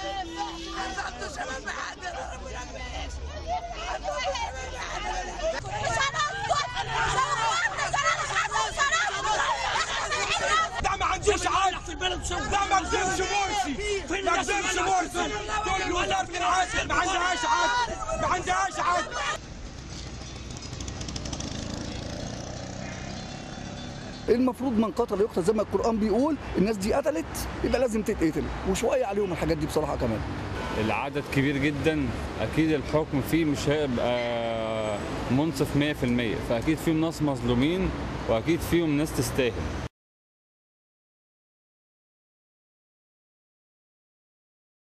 عصبت شباب حاضر ربنا يعمل ده ما عندوش عقل في البلد ده ما قدرش مرسي ما قدرش مرسي دول وزارة العدل ما عندهاش عدل ما عندهاش عدل المفروض من قتل يقتل زي ما القران بيقول الناس دي قتلت يبقى لازم تتقتل وشويه عليهم الحاجات دي بصراحه كمان العدد كبير جدا اكيد الحكم فيه مش هيبقى منصف 100% فاكيد فيهم ناس مظلومين واكيد فيهم ناس تستاهل